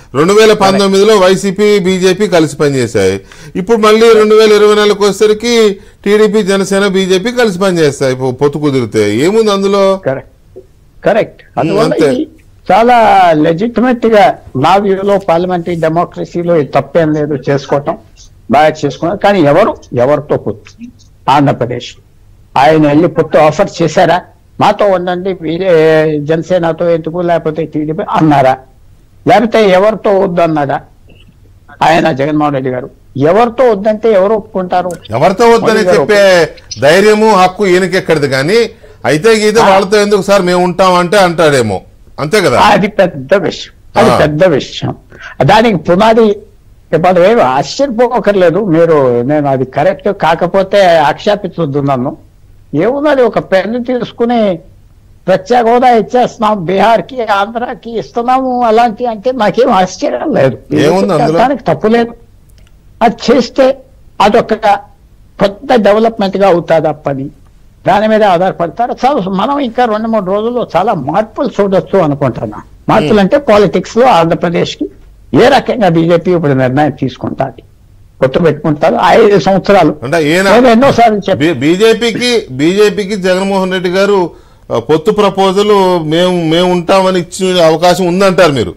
రెండు వేల పంతొమ్మిదిలో వైసీపీ బీజేపీ కలిసి పనిచేశాయి ఇప్పుడు మళ్ళీ రెండు వేల ఇరవై నాలుగుకి వచ్చేసరికి టీడీపీ జనసేన బీజేపీ కలిసి పనిచేస్తాయి పొ- పొత్తు కుదిరితే ఏముంది అందులో కరెక్ట్ కరెక్ట్ అందువల్ల అంతే. ఇది చాలా లెజిటిమేట్ గా నా వ్యూలో పార్లమెంటరీ డెమోక్రసీలో ఇది తప్పేం లేదు చేసుకోవటం బాగా చేసుకున్నారు కానీ ఎవరు ఎవరితో పొత్తు ఆంధ్రప్రదేశ్ ఆయన వెళ్ళి పొత్తు ఆఫర్ చేశారా మాతో ఉండండి వీరే జనసేనతో ఎందుకు లేకపోతే టీడీపీ అన్నారా లేకపోతే ఎవరితో వద్దు అన్నాడా ఆయన జగన్మోహన్ రెడ్డి గారు ఎవరితో వద్దంటే ఎవరు ఒప్పుకుంటారు ఎవరితో వద్దని మోదీ గారు చెప్పే ధైర్యము హక్కు ఈయనకెక్కడిది కానీ అయితే గీతే వాళ్ళతో ఎందుకు సార్ మేము ఉంటామంటే అంటాడేమో అంతే కదా అది పెద్ద విషయం అది ఆ. పెద్ద విషయం దానికి పునాది ఇప్పుడు ఏమి ఆశ్చర్యపోకర్లేదు మీరు నేను అది కరెక్ట్ కాకపోతే ఆక్షేపించొద్దు నన్ను ఏమున్నది ఒక పెన్ను తీసుకుని ప్రత్యేక హోదా ఇచ్చేస్తున్నాం బీహార్ కి ఆంధ్రాకి ఇస్తున్నాము అలాంటి అంటే నాకేం ఆశ్చర్యం లేదు ఏముంది అందులో? దానికి తప్పు లేదు అది చేస్తే అదొక కొత్త డెవలప్మెంట్ గా అవుతుంది ఆ పని దాని మీద ఆధారపడతారు చాలా మనం ఇంకా రెండు మూడు రోజుల్లో చాలా మార్పులు చూడొచ్చు అనుకుంటున్నాం మార్పులు అంటే పాలిటిక్స్ లో ఆంధ్రప్రదేశ్ కి ఏ రకంగా బీజేపీ ఇప్పుడు నిర్ణయం తీసుకుంటాది కొత్త పెట్టుకుంటారు ఐదు సంవత్సరాలు అంటే ఈయన నేను ఎన్నోసార్లు చెప్పి బీ- బీజేపీకి బీజేపీకి జగన్మోహన్ రెడ్డి గారు ఆ, పొత్తు ప్రపోజల్ మేము మేము ఉంటామని ఇచ్చే అవకాశం ఉందంటారు మీరు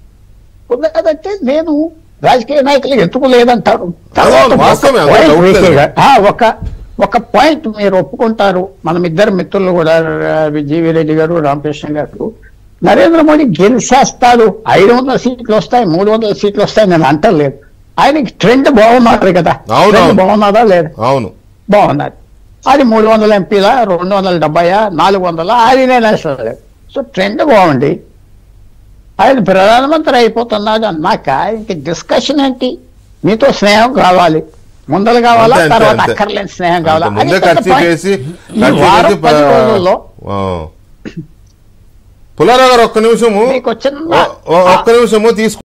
ఉన్నదంటే నేను రాజకీయ నాయకులు ఎందుకు లేదంటారు తర్వాత అవును, వాస్తవమే, ఒక అందులో point డౌట్ లేదు. వేసేగా, ఆ, ఒక ఒక పాయింట్ మీరు ఒప్పుకుంటారు మనం ఇద్దరు మిత్రులు కూడా జీవి రెడ్డి గారు రామకృష్ణ గారు నరేంద్ర మోడీ గెలిచేస్తాడు ఐదు వందల సీట్లు వస్తాయి మూడు వందల సీట్లు వస్తాయి నేను అంటలేదు ఆయనకి ట్రెండ్ బాగున్నారు కదా అవును, ట్రెండ్ అవును. బాగున్నదా లేదా అవును బాగున్నది అది మూడు వందల ఎంపీల రెండు వందల డెబ్బయా నాలుగు వందల అది నేను అసలు లేదు సో ట్రెండ్ బాగుంది ఆయన ప్రధానమంత్రి అయిపోతున్నాడు అన్నాక ఇంక డిస్కషన్ ఏంటి మీతో స్నేహం కావాలి ముందలు కావాలా అంతే, అంతే, తర్వాత అంతే. అక్కర్లేని స్నేహం కావాలా అంతే, ముందే అది పెద్ద ఖర్చు point. చేసి ఈ ఖర్చు వారం చేసి పది రోజుల్లో ఆ. పుల్లారావు గారు ఒక్క నిమిషము మీకు వచ్చిన ఓ- ఓ- ఒక్క నిమిషము తీసుకు